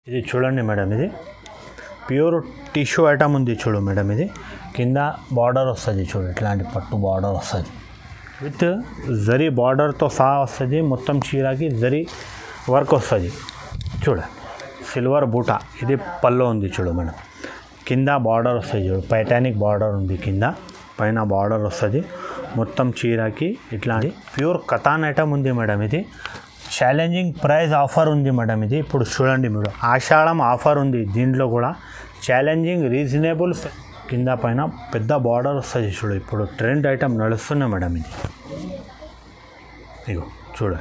ఇది చూడండి మేడం ఇది ప్యూర్ టిష్యూ ఐటమ్ ఉంది చూడు మేడం ఇది కింద బార్డర్ వస్తుంది చూడు ఇట్లాంటి పట్టు బార్డర్ వస్తుంది విత్ జరీ బార్డర్తో సహా వస్తుంది మొత్తం చీరకి జరీ వర్క్ వస్తుంది చూడ సిల్వర్ బూట ఇది పల్లో ఉంది చూడు మేడం కింద బార్డర్ వస్తుంది చూడు పైటానిక్ బార్డర్ ఉంది కింద పైన బార్డర్ వస్తుంది మొత్తం చీరకి ఇట్లాంటి ప్యూర్ కథాన్ ఐటమ్ ఉంది మేడం ఇది ఛాలెంజింగ్ ప్రైస్ ఆఫర్ ఉంది మేడం ఇది ఇప్పుడు చూడండి మీరు ఆషాఢం ఆఫర్ ఉంది దీంట్లో కూడా ఛాలెంజింగ్ రీజనబుల్ కింద పైన పెద్ద బార్డర్ వస్తుంది చూడు ఇప్పుడు ట్రెండ్ ఐటమ్ నడుస్తున్నాయి మేడం ఇది ఇగో చూడండి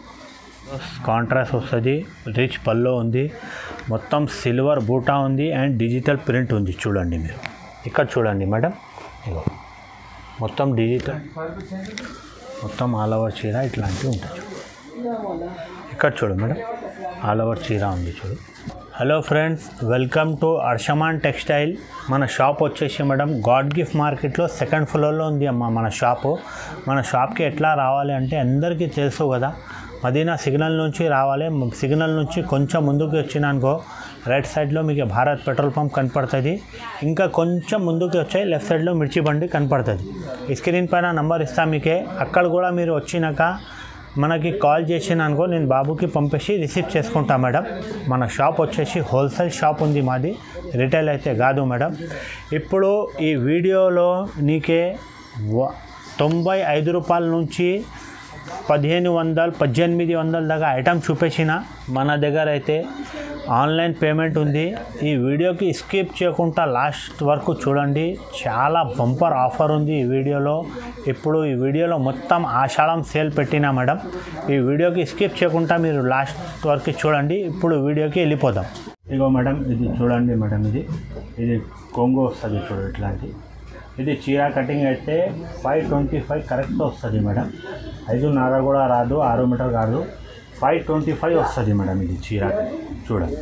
కాంట్రాస్ట్ వస్తుంది రిచ్ పల్లో ఉంది మొత్తం సిల్వర్ బూటా ఉంది అండ్ డిజిటల్ ప్రింట్ ఉంది చూడండి మీరు ఇక్కడ చూడండి మేడం ఇగో మొత్తం డిజిటల్ మొత్తం ఆల్ ఓవర్ చీర ఇట్లాంటివి ఉంటాయి చూడు. ఇక్కడ చూడు మేడం ఆల్ ఓవర్ చీర ఉంది చూడు hello friends welcome to Arshaman textile మన షాప్ వచ్చేసి మేడం గాడ్ గిఫ్ట్ మార్కెట్లో సెకండ్ ఫ్లోర్లో ఉంది అమ్మ మన షాపు మన షాప్కి ఎట్లా రావాలి అంటే అందరికీ తెలుసు కదా మదీనా సిగ్నల్ నుంచి రావాలి సిగ్నల్ నుంచి కొంచెం ముందుకు వచ్చినానుకో రైట్ సైడ్లో మీకు భారత్ పెట్రోల్ పంప్ కనపడుతుంది ఇంకా కొంచెం ముందుకు వచ్చాయి లెఫ్ట్ సైడ్లో మిర్చి బండి కనపడుతుంది ఈ స్క్రీన్ పైన నంబర్ ఇస్తా మీకే అక్కడ కూడా మీరు వచ్చినాక మనకి కాల్ చేసిన అనుకో నేను బాబుకి పంపేసి రిసీవ్ చేసుకుంటా మేడం మన షాప్ వచ్చేసి హోల్సేల్ షాప్ ఉంది మాది రిటైల్ అయితే కాదు మేడం ఇప్పుడు ఈ వీడియోలో నీకే వ- తొంభై ఐదు రూపాయల నుంచి పదిహేను వందలు పద్దెనిమిది వందల దాకా ఐటమ్ చూపించిన మన దగ్గర అయితే ఆన్లైన్ పేమెంట్ ఉంది ఈ వీడియోకి స్కిప్ చేయకుండా లాస్ట్ వరకు చూడండి చాలా బంపర్ ఆఫర్ ఉంది ఈ వీడియోలో ఇప్పుడు ఈ వీడియోలో మొత్తం ఆషాఢం సేల్ పెట్టినా మేడం ఈ వీడియోకి స్కిప్ చేయకుండా మీరు లాస్ట్ వరకు చూడండి ఇప్పుడు వీడియోకి వెళ్ళిపోదాం ఇగో మేడం ఇది చూడండి మేడం ఇది ఇది కొంగు వస్తుంది చూడు ఇట్లాంటి ఇది చీర కటింగ్ అయితే ఫైవ్ ట్వంటీ ఫైవ్ కరెక్ట్ వస్తుంది మేడం ఐదున్నర కూడా రాదు ఆరు మీటర్ కాదు ఫైవ్ ట్వంటీ ఫైవ్ వస్తుంది మేడం ఇది చీర చూడండి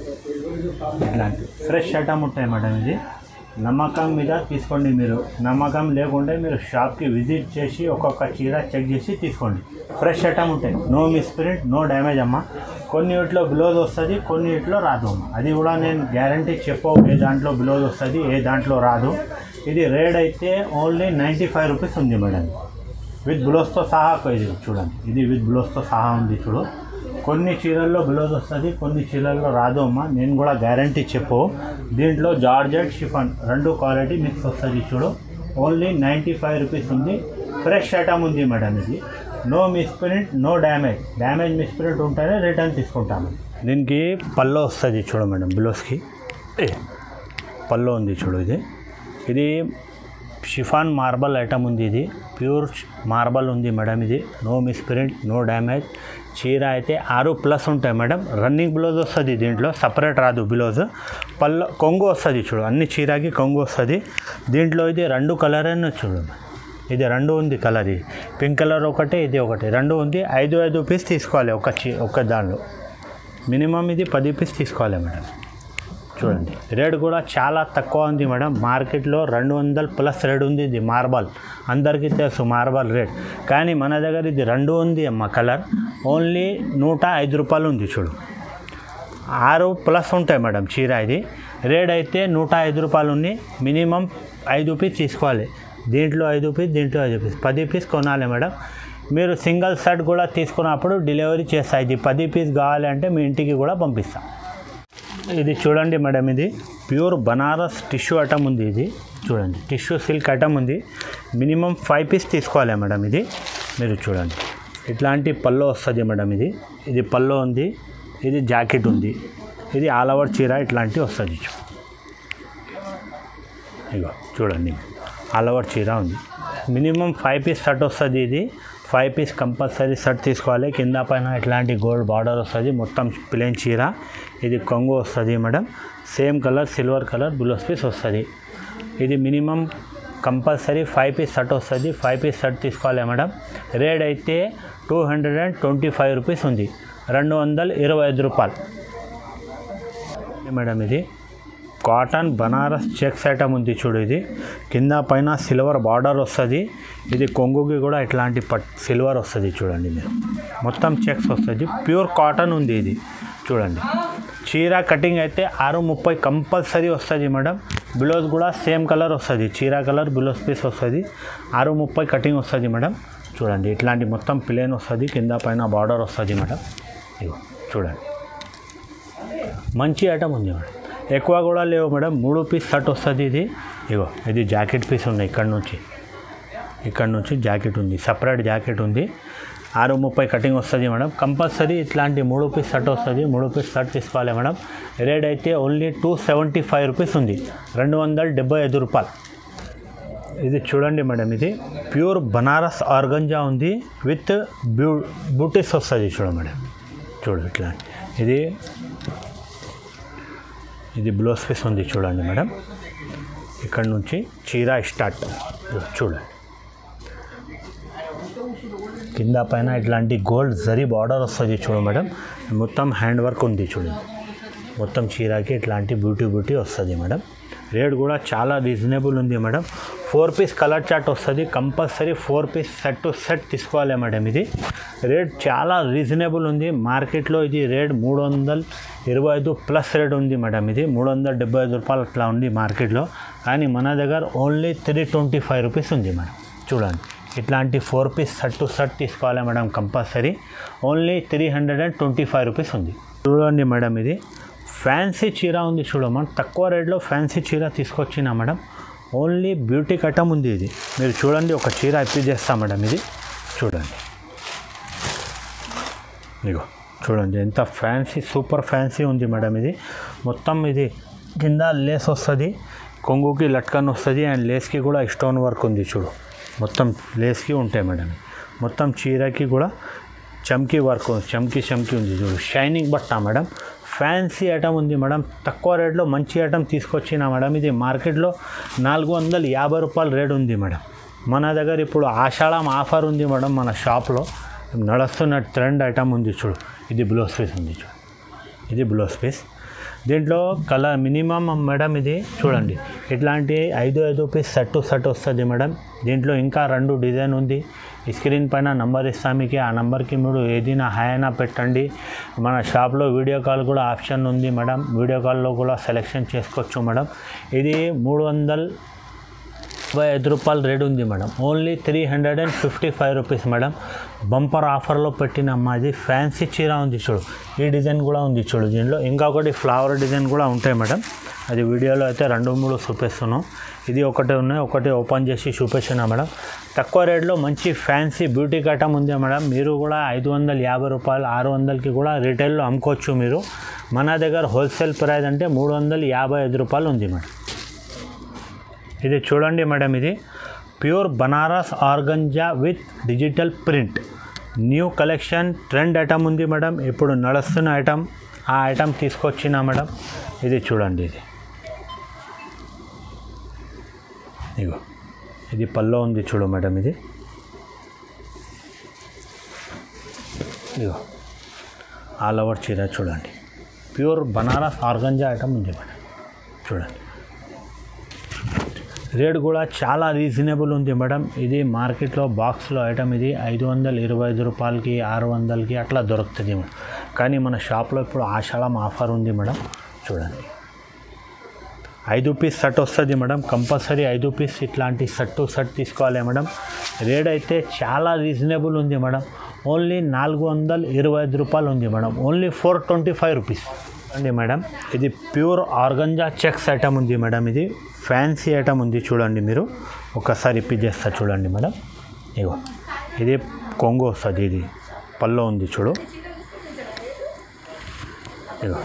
ఇట్లాంటి ఫ్రెష్ ఐటమ్ ఉంటాయి మేడం ఇది నమ్మకం మీద తీసుకోండి మీరు నమ్మకం లేకుంటే మీరు షాప్కి విజిట్ చేసి ఒక్కొక్క చీర చెక్ చేసి తీసుకోండి ఫ్రెష్ ఐటమ్ ఉంటాయి నో మిస్ప్రింట్ నో డ్యామేజ్ అమ్మ కొన్ని వీటిలో బ్లౌజ్ వస్తుంది కొన్ని వీటిలో రాదు అమ్మ అది కూడా నేను గ్యారంటీ చెప్పవు ఏ దాంట్లో బ్లౌజ్ వస్తుంది ఏ దాంట్లో రాదు ఇది రేట్ అయితే ఓన్లీ నైంటీ ఫైవ్ రూపీస్ ఉంది మేడం విత్ బ్లౌజ్తో సహా ఇది చూడండి ఇది విత్ బ్లౌజ్తో సహా ఉంది చూడు కొన్ని చీరల్లో బ్లౌజ్ వస్తుంది కొన్ని చీరల్లో రాదు అమ్మ నేను కూడా గ్యారంటీ చెప్పు దీంట్లో జార్జెట్ షిఫాన్ రెండు క్వాలిటీ మిక్స్ వస్తుంది చూడు ఓన్లీ నైంటీ ఫైవ్ రూపీస్ ఉంది ఫ్రెష్ ఐటమ్ ఉంది మేడం ఇది no misprint no damage damage misprint ఉంటేనే రిటర్న్ తీసుకుంటాము దీనికి పల్లో వస్తుంది చూడు మేడం బ్లౌజ్కి ఏ పల్లో ఉంది చూడు ఇది ఇది షిఫాన్ మార్బల్ ఐటమ్ ఉంది ఇది ప్యూర్ మార్బల్ ఉంది మేడం ఇది నో మిస్ప్రింట్ నో డ్యామేజ్ చీర అయితే ఆరు ప్లస్ ఉంటాయి మేడం రన్నింగ్ బ్లౌజ్ వస్తుంది దీంట్లో సపరేట్ రాదు బ్లౌజ్ పల్ల కొంగు వస్తుంది చూడు అన్ని చీరకి కొంగు వస్తుంది దీంట్లో ఇది రెండు కలర్ అని చూడు ఇది రెండు ఉంది కలర్ ఇది పింక్ కలర్ ఒకటి ఇది ఒకటి రెండు ఉంది ఐదు ఐదు పీస్ తీసుకోవాలి ఒక చీ ఒక దానిలో మినిమం ఇది పది పీస్ తీసుకోవాలి మేడం చూడండి రేట్ కూడా చాలా తక్కువ ఉంది మేడం మార్కెట్లో రెండు వందల ప్లస్ రేట్ ఉంది ఇది మార్బల్ అందరికీ తెలుసు మార్బల్ రేట్ కానీ మన దగ్గర ఇది రెండు ఉంది అమ్మ కలర్ ఓన్లీ నూట ఐదు రూపాయలు ఉంది చూడు ఆరు ప్లస్ ఉంటాయి మేడం చీర ఇది రేట్ అయితే నూట ఐదు రూపాయలు ఉంది మినిమం ఐదు పీస్ తీసుకోవాలి దీంట్లో ఐదు పీస్ దీంట్లో ఐదు పీస్ పది పీస్ కొనాలి మేడం మీరు సింగిల్ సెట్ కూడా తీసుకున్నప్పుడు డెలివరీ చేస్తా ఇది పది పీస్ కావాలంటే మీ ఇంటికి కూడా పంపిస్తాం ఇది చూడండి మేడం ఇది ప్యూర్ బనారస్ టిష్యూ ఐటమ్ ఉంది ఇది చూడండి టిష్యూ సిల్క్ ఐటమ్ ఉంది మినిమం ఫైవ్ పీస్ తీసుకోవాలి మేడం ఇది మీరు చూడండి ఇట్లాంటి పల్లో వస్తుంది మేడం ఇది ఇది పల్లో ఉంది ఇది జాకెట్ ఉంది ఇది ఆల్ ఓవర్ చీర ఇట్లాంటివి వస్తుంది చూ ఇగో చూడండి ఆల్ ఓవర్ చీర ఉంది మినిమం ఫైవ్ పీస్ షర్ట్ వస్తుంది ఇది ఫైవ్ పీస్ కంపల్సరీ షర్ట్ తీసుకోవాలి కింద పైన ఇట్లాంటి గోల్డ్ బార్డర్ వస్తుంది మొత్తం ప్లేన్ చీర ఇది కొంగు వస్తుంది madam same colour silver colour blouse piece వస్తుంది ఇది minimum compulsory five piece shirt వస్తుంది ఫైవ్ పీస్ షర్ట్ తీసుకోవాలి మేడం రేట్ అయితే two hundred and twenty five rupees ఉంది రెండు వందల ఇరవై ఐదు రూపాయలు మేడం ఇది కాటన్ బనారస్ చెక్స్ ఐటమ్ ఉంది చూడు ఇది కింద పైన సిల్వర్ బార్డర్ వస్తుంది ఇది కొంగుకి కూడా ఇట్లాంటి పట్ సిల్వర్ వస్తుంది చూడండి మీరు మొత్తం చెక్స్ వస్తుంది ప్యూర్ కాటన్ ఉంది ఇది చూడండి చీర కటింగ్ అయితే ఆరు ముప్పై కంపల్సరీ వస్తుంది మేడం బ్లౌజ్ కూడా సేమ్ కలర్ వస్తుంది చీర కలర్ బ్లౌజ్ పీస్ వస్తుంది ఆరు ముప్పై కటింగ్ వస్తుంది మేడం చూడండి ఇట్లాంటి మొత్తం ప్లేన్ వస్తుంది కింద పైన బార్డర్ వస్తుంది మేడం ఇగో చూడండి మంచి ఐటమ్ ఉంది మేడం ఎక్కువ కూడా లేవు మేడం మూడు పీస్ షర్ట్ వస్తుంది ఇది ఇగో ఇది జాకెట్ పీస్ ఉన్నాయి ఇక్కడ నుంచి ఇక్కడ నుంచి జాకెట్ ఉంది సపరేట్ జాకెట్ ఉంది ఆరు ముప్పై కటింగ్ వస్తుంది మేడం కంపల్సరీ ఇట్లాంటి మూడు పీస్ షర్ట్ వస్తుంది మూడు పీస్ షర్ట్ తీసుకోవాలి మేడం రేట్ అయితే only two seventy five rupees ఉంది రెండు వందల డెబ్బై ఐదు రూపాయలు ఇది చూడండి మేడం ఇది ప్యూర్ బనారస్ ఆర్గంజా ఉంది విత్ బ్యూ బూటీస్ వస్తుంది చూడ మేడం చూడు ఇట్లా ఇది ఇది బ్లౌజ్ పీస్ ఉంది చూడండి మేడం ఇక్కడ నుంచి చీర స్టార్ట్ ఇదిగో చూడండి కింద పైన ఇట్లాంటి గోల్డ్ జరీ బార్డర్ వస్తుంది చూడు మేడం మొత్తం హ్యాండ్ వర్క్ ఉంది చూడండి మొత్తం చీరకి ఇట్లాంటి బ్యూటీ బ్యూటీ వస్తుంది మేడం రేట్ కూడా చాలా రీజనబుల్ ఉంది madam four piece colour chart వస్తుంది compulsory four piece set to set తీసుకోవాలి మేడం ఇది రేట్ చాలా రీజనబుల్ ఉంది మార్కెట్లో ఇది రేట్ మూడు వందల ఇరవై ఐదు ప్లస్ రేట్ ఉంది మేడం ఇది మూడు వందల డెబ్బై ఐదు రూపాయలు అట్లా ఉంది మార్కెట్లో కానీ మన దగ్గర only three twenty five rupees ఉంది మేడం చూడండి ఇట్లాంటి four piece shirt to shirt తీసుకోవాలి madam compulsory only three hundred and twenty five rupees ఉంది చూడండి మేడం ఇది ఫ్యాన్సీ చీర ఉంది చూడమ్మా తక్కువ రేట్లో ఫ్యాన్సీ చీర తీసుకొచ్చిన మేడం ఓన్లీ బ్యూటీ కటం ఉంది ఇది మీరు చూడండి ఒక చీర ఇప్పి చేస్తా మేడం ఇది చూడండి ఇగో చూడండి ఎంత ఫ్యాన్సీ సూపర్ ఫ్యాన్సీ ఉంది మేడం ఇది మొత్తం ఇది కింద లేస్ వస్తుంది కొంగుకి లట్కన్ వస్తుంది అండ్ లేస్కి కూడా స్టోన్ వర్క్ ఉంది చూడు మొత్తం లేస్కి ఉంటాయి మేడం మొత్తం చీరకి కూడా చమ్కీ వర్క్ ఉంది చమ్కీ చమ్కీ ఉంది చూడు షైనింగ్ బట్ట మేడం ఫ్యాన్సీ ఐటమ్ ఉంది మేడం తక్కువ రేట్లో మంచి ఐటమ్ తీసుకొచ్చిన మేడం ఇది మార్కెట్లో నాలుగు వందల యాభై రూపాయల రేట్ ఉంది మేడం మన దగ్గర ఇప్పుడు ఆషాఢం ఆఫర్ ఉంది మేడం మన షాప్లో నడుస్తున్న ట్రెండ్ ఐటమ్ ఉంది చూడు ఇది బ్లౌజ్ పీస్ ఉంది చూడు ఇది బ్లౌజ్ పీస్ దీంట్లో కలర్ మినిమం మేడం ఇది చూడండి ఇట్లాంటి ఐదు ఐదు పీస్ సెట్ టు సెట్ వస్తుంది మేడం దీంట్లో ఇంకా రెండు డిజైన్ ఉంది ఈ స్క్రీన్ పైన నంబర్ ఇస్తాం మీకు ఆ నంబర్కి మీరు ఏదైనా హాయ్ అయినా పెట్టండి మన షాప్లో వీడియో కాల్ కూడా ఆప్షన్ ఉంది మేడం వీడియో కాల్లో కూడా సెలెక్షన్ చేసుకోవచ్చు మేడం ఇది మూడు వందల ముప్పై ఐదు రూపాయలు రేట్ ఉంది madam only three hundred and fifty five rupees madam bumper ఆఫర్లో పెట్టిన అమ్మాది ఫ్యాన్సీ చీర ఉంది చూడు ఈ డిజైన్ కూడా ఉంది చూడు దీనిలో ఇంకొకటి ఫ్లవర్ డిజైన్ కూడా ఉంటాయి మేడం అది వీడియోలో అయితే రెండు మూడు చూపిస్తున్నాం ఇది ఒకటి ఉన్నాయి ఒకటి ఓపెన్ చేసి చూపించిన మేడం తక్కువ రేట్లో మంచి ఫ్యాన్సీ బ్యూటీ కటం ఉంది మేడం మీరు కూడా ఐదు వందల యాభై రూపాయలు ఆరు వందలకి కూడా రీటైల్లో అమ్ముకోవచ్చు మీరు మన దగ్గర హోల్సేల్ ప్రైస్ అంటే మూడు వందల యాభై ఐదు రూపాయలు ఉంది మేడం ఇది చూడండి మేడం ఇది pure Banaras organza with digital print new collection trend item ఉంది మేడం ఇప్పుడు నడుస్తున్న ఐటమ్ ఆ ఐటమ్ తీసుకొచ్చిన మేడం ఇది చూడండి ఇది ఇగో ఇది పల్లో ఉంది చూడు మేడం ఇది ఇగో ఆల్ ఓవర్ చీర చూడండి ప్యూర్ బనారస్ ఆర్గంజా ఐటమ్ ఉంది మేడం చూడండి రేట్ కూడా చాలా రీజనబుల్ ఉంది మేడం ఇది మార్కెట్లో బాక్స్లో ఐటమ్ ఇది ఐదు వందల ఇరవై ఐదు రూపాయలకి ఆరు వందలకి అట్లా దొరుకుతుంది మేడం కానీ మన షాప్లో ఇప్పుడు ఆషాఢం ఆఫర్ ఉంది మేడం చూడండి ఐదు పీస్ సెట్ వస్తుంది మేడం కంపల్సరీ ఐదు పీస్ ఇట్లాంటి సెట్ టు సెట్ తీసుకోవాలి మేడం రేట్ అయితే చాలా రీజనబుల్ ఉంది మేడం ఓన్లీ నాలుగు వందల ఇరవై ఐదు రూపాయలు ఉంది madam only four twenty five rupees అండి మేడం ఇది ప్యూర్ ఆర్గంజా చెక్స్ ఐటమ్ ఉంది మేడం ఇది ఫ్యాన్సీ ఐటమ్ ఉంది చూడండి మీరు ఒకసారి ఇప్పి చేస్తా చూడండి మేడం ఇగో ఇది కొంగు వస్తుంది ఇది పల్లో ఉంది చూడు ఇగో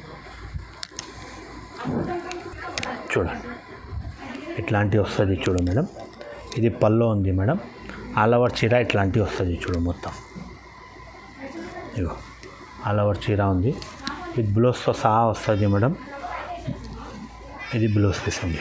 చూడండి ఇట్లాంటివి వస్తుంది చూడు మేడం ఇది పల్లో ఉంది మేడం ఆల్ ఓవర్ చీర ఇట్లాంటివి వస్తుంది చూడు మొత్తం ఇగో ఆల్ ఓవర్ చీర ఉంది ఇది బ్లౌజ్తో సహా వస్తుంది మేడం ఇది బ్లౌజ్ పీస్ ఉంది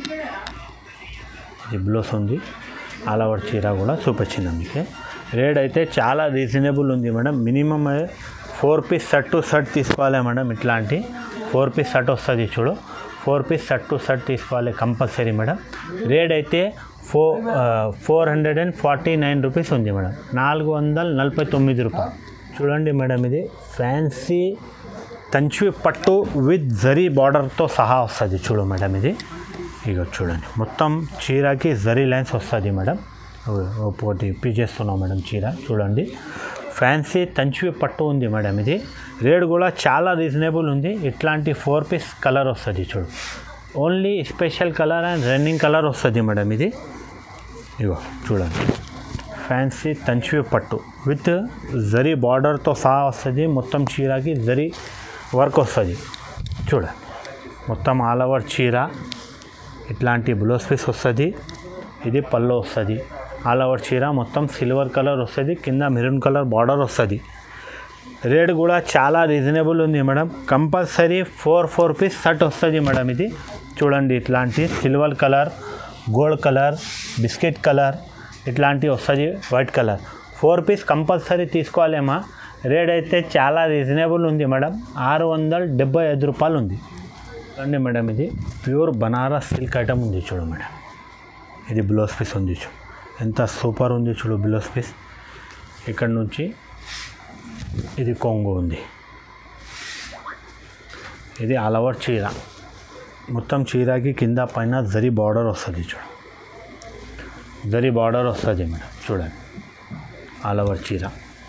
ఇది బ్లౌజ్ ఉంది ఆల్ ఓవర్ చీర కూడా చూపించింది మీకు రేట్ అయితే చాలా రీజనబుల్ ఉంది madam minimum four piece shirt to shirt తీసుకోవాలి మేడం ఇట్లాంటి ఫోర్ పీస్ షర్ట్ వస్తుంది చూడు four piece shirt to shirt తీసుకోవాలి కంపల్సరీ మేడం రేట్ అయితే four four hundred and forty nine rupees ఉంది మేడం నాలుగు వందల నలభై తొమ్మిది రూపాయలు చూడండి మేడం ఇది ఫ్యాన్సీ తంచి పట్టు విత్ జరీ బార్డర్తో సహా వస్తుంది చూడు మేడం ఇది ఇక చూడండి మొత్తం చీరకి జరీ లైన్స్ వస్తుంది మేడం ఒకటి ఇప్పించేస్తున్నాం మేడం చీర చూడండి ఫ్యాన్సీ తంచి పట్టు ఉంది మేడం ఇది రేట్ కూడా చాలా రీజనబుల్ ఉంది ఇట్లాంటి ఫోర్ పీస్ కలర్ వస్తుంది చూడు only special colour and running colour వస్తుంది మేడం ఇది ఇగో చూడండి ఫ్యాన్సీ తంచి పట్టు విత్ జరీ బార్డర్తో సహా వస్తుంది మొత్తం చీరకి జరీ వర్క్ వస్తుంది చూడండి మొత్తం ఆల్ ఓవర్ చీర ఇట్లాంటి బ్లౌజ్ పీస్ వస్తుంది ఇది పళ్ళు వస్తుంది ఆల్ ఓవర్ చీర మొత్తం సిల్వర్ కలర్ వస్తుంది కింద మెరూన్ కలర్ బార్డర్ వస్తుంది రేట్ కూడా చాలా రీజనబుల్ ఉంది madam compulsory four four piece shirt వస్తుంది మేడం ఇది చూడండి ఇట్లాంటి silver colour gold colour biscuit colour ఇట్లాంటివి వస్తుంది white colour four piece compulsory తీసుకోవాలేమా రేట్ అయితే చాలా రీజనబుల్ ఉంది మేడం ఆరు వందల డెబ్బై ఐదు రూపాయలు ఉంది చూడండి మేడం ఇది ప్యూర్ బనారస్ సిల్క్ ఐటమ్ ఉంది చూడు మేడం ఇది బ్లౌజ్ పీస్ ఉంది చూడు ఎంత సూపర్ ఉంది చూడు బ్లౌజ్ పీస్ ఇక్కడ నుంచి ఇది కొంగు ఉంది ఇది అలవర్ చీర మొత్తం చీరకి కింద పైన జరీ బార్డర్ వస్తుంది చూడు జరీ బార్డర్ వస్తుంది మేడం చూడండి ఆల్ ఓవర్ చీర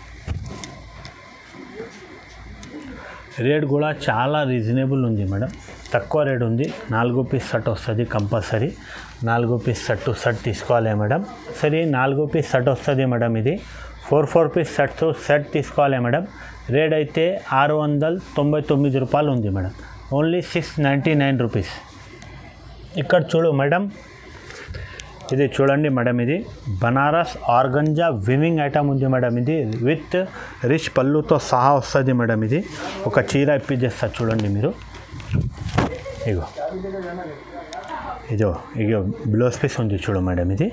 రేట్ కూడా చాలా రీజనబుల్ ఉంది మేడం తక్కువ రేట్ ఉంది నాలుగు పీస్ షర్ట్ వస్తుంది కంపల్సరీ నాలుగు పీస్ షర్ట్ షర్ట్ తీసుకోవాలి మేడం సరే నాలుగు పీస్ షర్ట్ వస్తుంది మేడం ఇది four four piece shirts shirt తీసుకోవాలి మేడం రేట్ అయితే ఆరు వందల తొంభై తొమ్మిది రూపాయలు ఉంది madam only six ninety nine rupees ఇక్కడ చూడు మేడం ఇది చూడండి మేడం ఇది బనారస్ ఆర్గంజా వివింగ్ ఐటమ్ ఉంది మేడం ఇది విత్ రిచ్ పళ్ళుతో సహా వస్తుంది మేడం ఇది ఒక చీర ఇప్పించేస్తా చూడండి మీరు ఇగో ఇదో ఇగో బ్లౌజ్ పీస్ ఉంది చూడు మేడం ఇది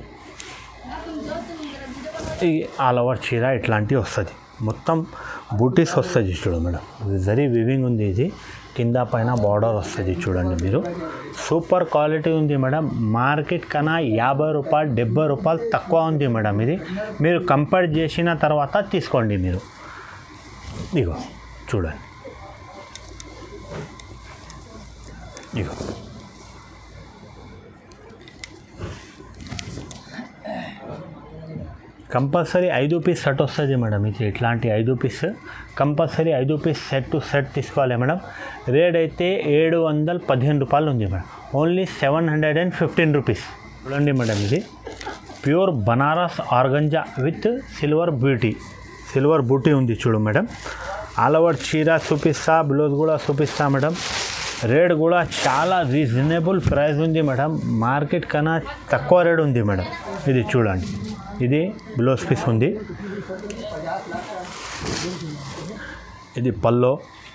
ఈ ఆల్ ఓవర్ చీర ఇట్లాంటివి వస్తుంది మొత్తం బూటీస్ వస్తుంది చూడు మేడం జరీ వివింగ్ ఉంది ఇది కింద పైన బార్డర్ వస్తుంది చూడండి మీరు సూపర్ క్వాలిటీ ఉంది మేడం మార్కెట్ కన్నా యాభై రూపాయలు డెబ్బై రూపాయలు తక్కువ ఉంది మేడం ఇది మీరు కంపేర్ చేసిన తర్వాత తీసుకోండి మీరు ఇగో చూడండి ఇగో కంపల్సరీ ఐదు పీస్ సెట్ వస్తుంది మేడం ఇది ఇట్లాంటి ఐదు పీస్ కంపల్సరీ ఐదు పీస్ సెట్ టు సెట్ తీసుకోవాలి మేడం రేట్ అయితే ఏడు వందల పదిహేను రూపాయలు ఉంది madam only seven hundred and fifteen rupees చూడండి మేడం ఇది pure Banaras organza with silver beauty silver buti ఉంది చూడు మేడం ఆల్ ఓవర్ చీర చూపిస్తా బ్లౌజ్ కూడా చూపిస్తా మేడం రేట్ కూడా చాలా రీజనబుల్ ప్రైస్ ఉంది మేడం మార్కెట్ కన్నా తక్కువ రేట్ ఉంది మేడం ఇది చూడండి ఇది బ్లౌజ్ పీస్ ఉంది ఇది పల్లో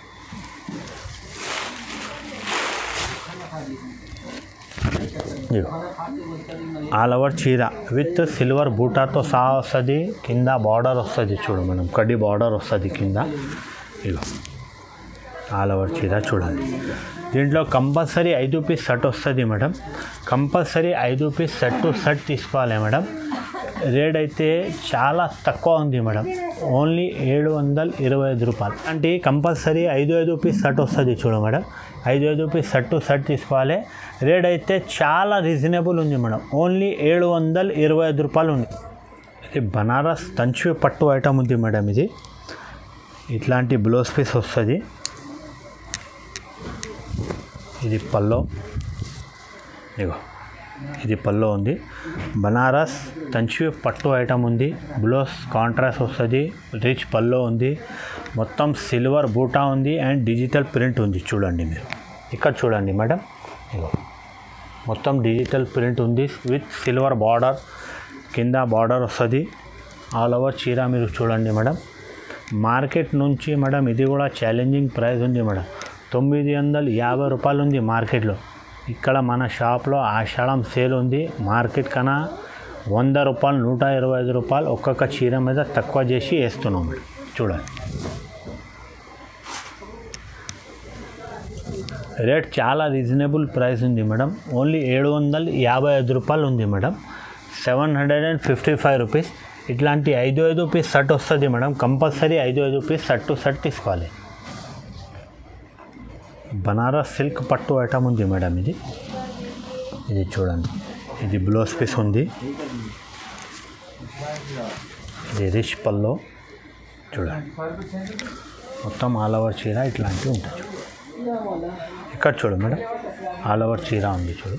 ఇదిగో. ఆల్ ఓవర్ చీర విత్ సిల్వర్ బూటాతో సహా వస్తుంది కింద బార్డర్ వస్తుంది చూడు మనం కడ్డీ బార్డర్ వస్తుంది కింద ఇగో ఆల్ ఓవర్ చీర చూడాలి దీంట్లో కంపల్సరీ ఐదు పీస్ సెట్ వస్తుంది మేడం కంపల్సరీ ఐదు పీస్ సెట్ టు సెట్ తీసుకోవాలి మేడం రేట్ అయితే చాలా తక్కువ ఉంది మేడం ఓన్లీ ఏడు వందల ఇరవై ఐదు రూపాయలు అంటే కంపల్సరీ ఐదు ఐదు పీస్ సెట్ వస్తుంది చూడు మేడం ఐదు ఐదు పీస్ సెట్ టు సెట్ తీసుకోవాలి రేట్ అయితే చాలా రీజనబుల్ ఉంది మేడం ఓన్లీ ఏడు వందల ఇరవై ఐదు రూపాయలు ఉంది ఇది బనారస్ తంచి పట్టు ఐటమ్ ఉంది మేడం ఇది ఇట్లాంటి బ్లౌజ్ పీస్ వస్తుంది ఇది పల్లో ఇగో ఇది పల్లో ఉంది బనారస్ తంచి పట్టు ఐటమ్ ఉంది బ్లౌజ్ కాంట్రాస్ట్ వస్తుంది రిచ్ పల్లో ఉంది మొత్తం సిల్వర్ బూటా ఉంది అండ్ డిజిటల్ ప్రింట్ ఉంది చూడండి మీరు ఇక్కడ చూడండి మేడం ఇగో మొత్తం డిజిటల్ ప్రింట్ ఉంది విత్ సిల్వర్ బార్డర్ కింద బార్డర్ వస్తుంది ఆల్ ఓవర్ చీర మీరు చూడండి మేడం మార్కెట్ నుంచి మేడం ఇది కూడా ఛాలెంజింగ్ ప్రైస్ ఉంది మేడం తొమ్మిది వందల యాభై రూపాయలు ఉంది మార్కెట్లో ఇక్కడ మన షాప్లో ఆషాఢం సేల్ ఉంది మార్కెట్ కన్నా వంద రూపాయలు నూట ఇరవై ఐదు రూపాయలు ఒక్కొక్క చీర మీద తక్కువ చేసి వేస్తున్నాం మేడం చూడండి రేట్ చాలా రీజనబుల్ ప్రైస్ ఉంది మేడం ఓన్లీ ఏడు వందల యాభై ఐదు రూపాయలు ఉంది madam seven hundred and fifty five rupees ఇట్లాంటి ఐదు ఐదు పీస్ షర్ట్ వస్తుంది మేడం కంపల్సరీ ఐదు ఐదు పీస్ షర్ట్ టు షర్ట్ తీసుకోవాలి బనారస్ సిల్క్ పట్టు ఐటమ్ ఉంది మేడం ఇది ఇది చూడండి ఇది బ్లౌజ్ పీస్ ఉంది ఇది రిచ్ పల్లో చూడండి మొత్తం ఆల్ ఓవర్ చీర ఇట్లాంటివి ఉంటాయి చూడు ఇక్కడ చూడు మేడం ఆల్ ఓవర్ చీర ఉంది చూడు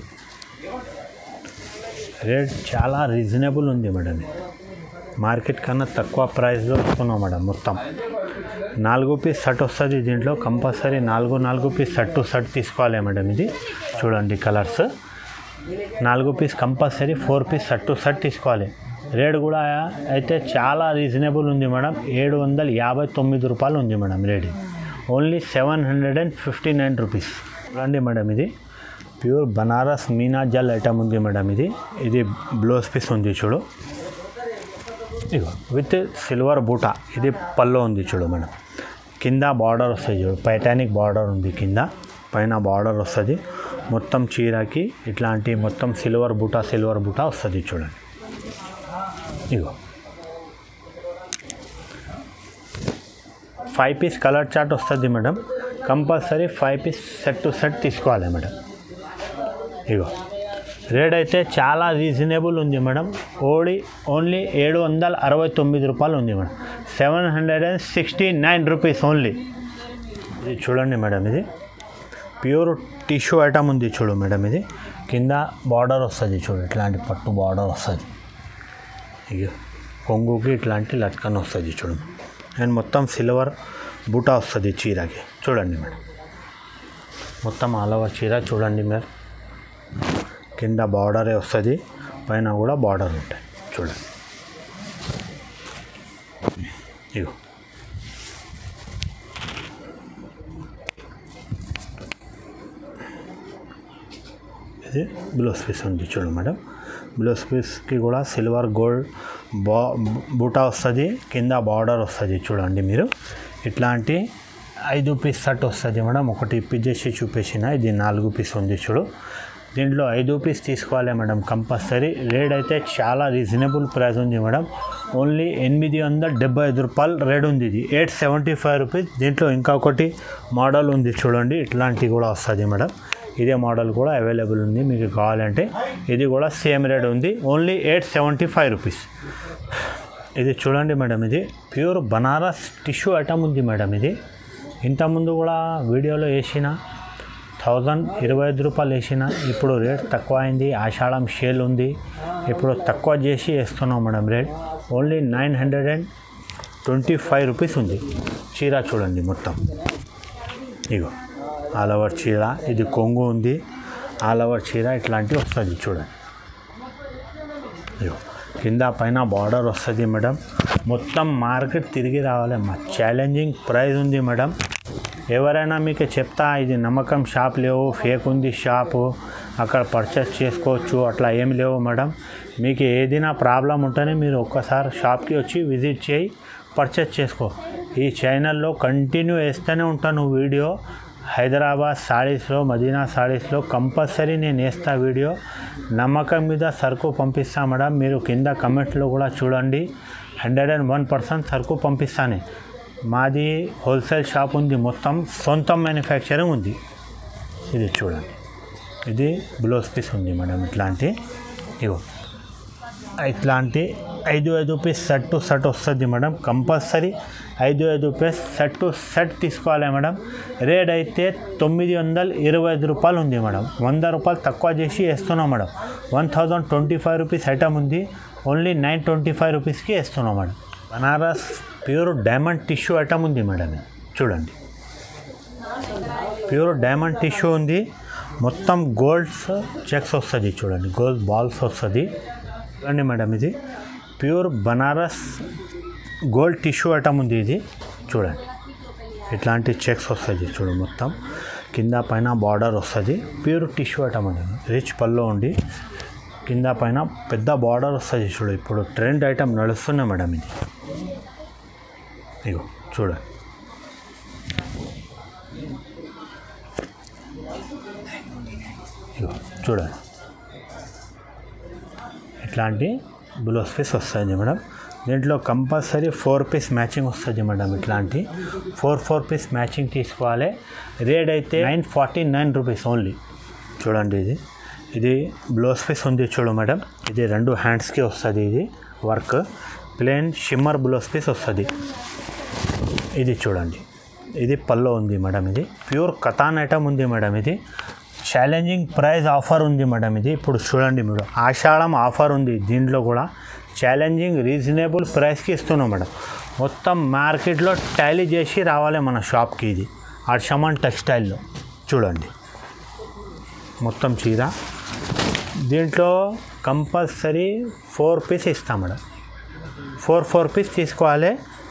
రేట్ చాలా రీజనబుల్ ఉంది మేడం ఇది మార్కెట్ కన్నా తక్కువ ప్రైస్లో ఇస్తున్నాం మేడం మొత్తం నాలుగు పీస్ షర్ట్ వస్తుంది దీంట్లో కంపల్సరీ నాలుగు నాలుగు పీస్ షర్ట్ టు షర్ట్ తీసుకోవాలి మేడం ఇది చూడండి కలర్స్ నాలుగు piece compulsory four piece shirt to shirt తీసుకోవాలి రేట్ కూడా అయితే చాలా రీజనబుల్ ఉంది మేడం ఏడు వందల యాభై తొమ్మిది రూపాయలు ఉంది madam rate only seven hundred and fifty nine rupees చూడండి మేడం ఇది ప్యూర్ బనారస్ మీనా జల్ ఐటమ్ ఉంది మేడం ఇది ఇది బ్లౌజ్ పీస్ ఉంది చూడు ఇగో విత్ సిల్వర్ బూటా ఇది పల్లో ఉంది చూడు మేడం కింద బార్డర్ వస్తుంది చూడు పైటానిక్ బార్డర్ ఉంది కింద పైన బార్డర్ వస్తుంది మొత్తం చీరకి ఇట్లాంటి మొత్తం సిల్వర్ బూటా సిల్వర్ బూటా వస్తుంది చూడండి ఇగో ఫైవ్ పీస్ కలర్ చార్ట్ వస్తుంది madam compulsory five piece set to set తీసుకోవాలి మేడం ఇగో రేట్ అయితే చాలా రీజనబుల్ ఉంది మేడం ఓడి ఓన్లీ ఏడు వందల అరవై తొమ్మిది రూపాయలు ఉంది madam seven hundred and sixty nine rupees only ఇది చూడండి మేడం ఇది ప్యూర్ టిష్యూ ఐటమ్ ఉంది చూడు మేడం ఇది కింద బార్డర్ వస్తుంది చూడు ఇట్లాంటి పట్టు బార్డర్ వస్తుంది ఇక కొంగుకి ఇట్లాంటి లట్కన్ వస్తుంది చూడు అండ్ మొత్తం సిల్వర్ బూటా వస్తుంది చీరకి చూడండి మేడం మొత్తం ఆల్ ఓవర్ చీర చూడండి మీరు కింద బార్డరే వస్తుంది పైన కూడా బార్డర్ ఉంటాయి చూడండి ఇగో ఇది బ్లౌజ్ పీస్ ఉంది చూడు మేడం బ్లౌజ్ పీస్కి కూడా సిల్వర్ గోల్డ్ బా బూటా వస్తుంది కింద బార్డర్ వస్తుంది చూడండి మీరు ఇట్లాంటి ఐదు పీస్ షర్ట్ వస్తుంది మేడం ఒకటి ఇప్పించేసి చూపించిన ఇది నాలుగు పీస్ ఉంది చూడు దీంట్లో ఐదు పీస్ తీసుకోవాలి మేడం కంపల్సరీ రేట్ అయితే చాలా రీజనబుల్ ప్రైస్ ఉంది మేడం ఓన్లీ ఎనిమిది వందల డెబ్బై ఐదు రూపాయలు రేట్ ఉంది ఇది ఎయిట్ సెవెంటీ ఫైవ్ రూపీస్ దీంట్లో ఇంకొకటి మోడల్ ఉంది చూడండి ఇట్లాంటివి కూడా వస్తుంది మేడం ఇదే మోడల్ కూడా అవైలబుల్ ఉంది మీకు కావాలంటే ఇది కూడా సేమ్ రేట్ ఉంది only eight seventy five rupees ఇది చూడండి మేడం ఇది ప్యూర్ బనారస్ టిష్యూ ఐటమ్ ఉంది మేడం ఇది ఇంతకుముందు కూడా వీడియోలో వేసిన థౌజండ్ ఇరవై ఐదు రూపాయలు వేసిన ఇప్పుడు రేట్ తక్కువ అయింది ఆషాఢం షేల్ ఉంది ఇప్పుడు తక్కువ చేసి వేస్తున్నాం madam rate only nine hundred and twenty five rupees ఉంది చీర చూడండి మొత్తం ఇగో ఆల్ ఓవర్ చీర ఇది కొంగు ఉంది ఆల్ ఓవర్ చీర ఇట్లాంటివి వస్తుంది చూడండి ఇగో కింద పైన బార్డర్ వస్తుంది మేడం మొత్తం మార్కెట్ తిరిగి రావాలి మా ఛాలెంజింగ్ ప్రైస్ ఉంది మేడం ఎవరైనా మీకు చెప్తా ఇది నమ్మకం షాప్ లేవు ఫేక్ ఉంది షాపు అక్కడ పర్చేస్ చేసుకోవచ్చు అట్లా ఏం లేవు మేడం మీకు ఏదైనా ప్రాబ్లం ఉంటేనే మీరు ఒక్కసారి షాప్కి వచ్చి విజిట్ చేయి పర్చేస్ చేసుకో ఈ ఛానల్లో కంటిన్యూ వేస్తూనే ఉంటాను వీడియో హైదరాబాద్ సారీస్లో మదీనా సారీస్లో కంపల్సరీ నేను వేస్తా వీడియో నమ్మకం మీద సరుకు పంపిస్తా మేడం మీరు కింద కమెంట్లో కూడా చూడండి హండ్రెడ్ అండ్ వన్ పర్సెంట్ సరుకు పంపిస్తాను మాది హోల్సేల్ షాప్ ఉంది మొత్తం సొంతం మ్యానుఫ్యాక్చరింగ్ ఉంది ఇది చూడండి ఇది బ్లౌజ్ పీస్ ఉంది మేడం ఇట్లాంటి ఇగో ఇట్లాంటి ఐదు ఐదు పీస్ సెట్ టు సెట్ వస్తుంది మేడం కంపల్సరీ ఐదు ఐదు పీస్ సెట్ టు సెట్ తీసుకోవాలి మేడం రేట్ అయితే తొమ్మిది వందల ఇరవై ఐదు రూపాయలు ఉంది మేడం వంద రూపాయలు తక్కువ చేసి వేస్తున్నాం madam one thousand twenty five rupees item ఉంది ఓన్లీ నైన్ ట్వంటీ ఫైవ్ రూపీస్కి వేస్తున్నాం madam Banaras pure diamond tissue item ఉంది మేడం ఇది. చూడండి ప్యూర్ డైమండ్ టిష్యూ ఉంది మొత్తం గోల్డ్స్ చెక్స్ వస్తుంది చూడండి గోల్డ్ బాల్స్ వస్తుంది చూడండి మేడం ఇది pure Banaras gold tissue item ఉంది ఇది చూడండి ఇట్లాంటి చెక్స్ వస్తుంది చూడు మొత్తం కింద పైన బార్డర్ వస్తుంది ప్యూర్ టిష్యూ ఐటమ్ ఉంది రిచ్ పల్లో ఉండి కింద పైన పెద్ద బార్డర్ వస్తుంది చూడు ఇప్పుడు ట్రెండ్ ఐటమ్ నడుస్తున్నాయి మేడం ఇది ఇగో చూడండి ఇగో చూడండి ఇట్లాంటి బ్లౌజ్ పీస్ వస్తుంది మేడం దీంట్లో కంపల్సరీ ఫోర్ పీస్ మ్యాచింగ్ వస్తుంది మేడం ఇట్లాంటి ఫోర్ ఫోర్ పీస్ మ్యాచింగ్ తీసుకోవాలి రేట్ అయితే nine forty nine rupees only చూడండి ఇది ఇది బ్లౌజ్ పీస్ ఉంది చూడు మేడం ఇది రెండు హ్యాండ్స్కి వస్తుంది ఇది work plain shimmer blouse piece వస్తుంది ఇది చూడండి ఇది పల్లో ఉంది మేడం ఇది ప్యూర్ కథాన్ ఐటమ్ ఉంది మేడం ఇది ఛాలెంజింగ్ ప్రైస్ ఆఫర్ ఉంది మేడం ఇది ఇప్పుడు చూడండి మీరు ఆషాఢం ఆఫర్ ఉంది దీంట్లో కూడా ఛాలెంజింగ్ రీజనబుల్ ప్రైస్కి ఇస్తున్నాం మేడం మొత్తం మార్కెట్లో టైలీ చేసి రావాలి మన షాప్కి ఇది అర్షమన్ టెక్స్టైల్లో చూడండి మొత్తం చీర దీంట్లో కంపల్సరీ ఫోర్ పీస్ ఇస్తాం మేడం ఫోర్ ఫోర్ పీస్ తీసుకోవాలి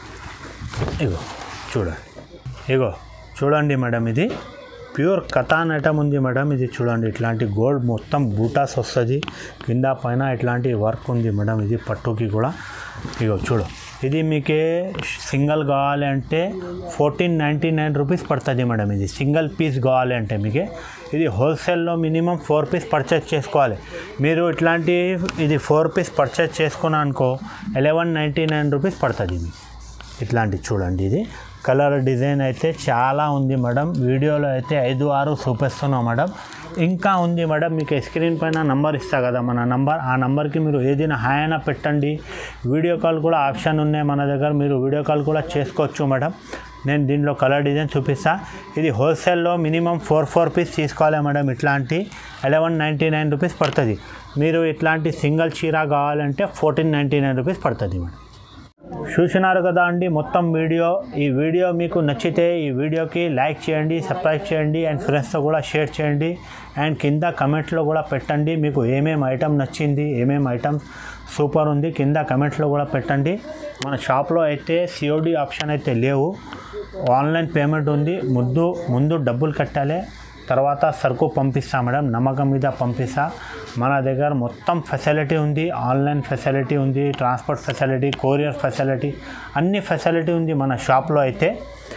ఇగో చూడండి ఇగో చూడండి మేడం ఇది ప్యూర్ కథాన్ ఐటమ్ ఉంది మేడం ఇది చూడండి ఇట్లాంటి గోల్డ్ మొత్తం బూటాస్ వస్తుంది కింద పైన ఇట్లాంటి వర్క్ ఉంది మేడం ఇది పట్టుకి కూడా ఇగో చూడు ఇది మీకే సింగిల్ కావాలి అంటే ఫోర్టీన్ నైంటీ నైన్ రూపీస్ పడుతుంది మేడం ఇది సింగిల్ పీస్ కావాలి అంటే మీకే ఇది హోల్సేల్లో మినిమం ఫోర్ పీస్ పర్చేస్ చేసుకోవాలి మీరు ఇట్లాంటి ఇది ఫోర్ పీస్ పర్చేస్ చేసుకున్నా అనుకో ఎలెవెన్ నైంటీ నైన్ రూపీస్ పడుతుంది ఇది ఇట్లాంటి చూడండి ఇది కలర్ డిజైన్ అయితే చాలా ఉంది మేడం వీడియోలో అయితే ఐదు ఆరు చూపిస్తున్నాం మేడం ఇంకా ఉంది మేడం మీకు స్క్రీన్ పైన నంబర్ ఇస్తా కదా మన నంబర్ ఆ నంబర్కి మీరు ఏదైనా హాయ్ అయినా పెట్టండి వీడియో కాల్ కూడా ఆప్షన్ ఉన్నాయి మన దగ్గర మీరు వీడియో కాల్ కూడా చేసుకోవచ్చు మేడం నేను దీంట్లో కలర్ డిజైన్ చూపిస్తా ఇది హోల్సేల్లో మినిమం ఫోర్ ఫోర్ పీస్ తీసుకోవాలి మేడం ఇట్లాంటి ఎలెవెన్ నైంటీ నైన్ రూపీస్ పడుతుంది మీరు ఇట్లాంటి సింగిల్ చీర కావాలంటే ఫోర్టీన్ నైంటీ నైన్ రూపీస్ పడుతుంది మేడం చూసినారు కదా అండి మొత్తం వీడియో ఈ వీడియో మీకు నచ్చితే ఈ వీడియోకి లైక్ చేయండి సబ్స్క్రైబ్ చేయండి అండ్ ఫ్రెండ్స్తో కూడా షేర్ చేయండి అండ్ కింద కమెంట్లో కూడా పెట్టండి మీకు ఏమేమి ఐటమ్ నచ్చింది ఏమేమి ఐటమ్ సూపర్ ఉంది కింద కమెంట్లో కూడా పెట్టండి మన షాప్లో అయితే సిఓడి ఆప్షన్ అయితే లేవు ఆన్లైన్ పేమెంట్ ఉంది ముందు ముందు డబ్బులు కట్టాలి తర్వాత సరుకు పంపిస్తా మేడం నమ్మకం మీద పంపిస్తా మన దగ్గర మొత్తం ఫెసిలిటీ ఉంది ఆన్లైన్ ఫెసిలిటీ ఉంది ట్రాన్స్పోర్ట్ ఫెసిలిటీ కొరియర్ ఫెసిలిటీ అన్ని ఫెసిలిటీ ఉంది మన షాప్లో అయితే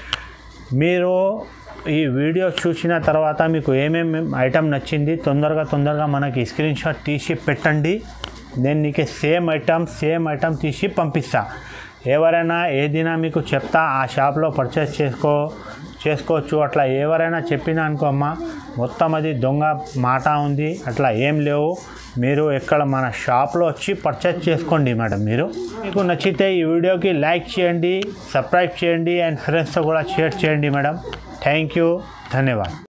మీరు ఈ వీడియో చూసిన తర్వాత మీకు ఏమేమి ఐటమ్ నచ్చింది తొందరగా తొందరగా మనకి స్క్రీన్ షాట్ తీసి పెట్టండి నేను నీకు సేమ్ ఐటమ్ సేమ్ ఐటమ్ తీసి పంపిస్తా ఎవరైనా ఏదైనా మీకు చెప్తా ఆ షాప్లో పర్చేస్ చేసుకో చేసుకోవచ్చు అట్లా ఎవరైనా చెప్పినా అనుకో అమ్మ మొత్తం అది దొంగ మాట ఉంది అట్లా ఏం లేవు మీరు ఎక్కడ మన షాప్లో వచ్చి పర్చేస్ చేసుకోండి మేడం మీరు మీకు నచ్చితే ఈ వీడియోకి లైక్ చేయండి సబ్స్క్రైబ్ చేయండి అండ్ ఫ్రెండ్స్తో కూడా షేర్ చేయండి మేడం థ్యాంక్ యూ ధన్యవాదాలు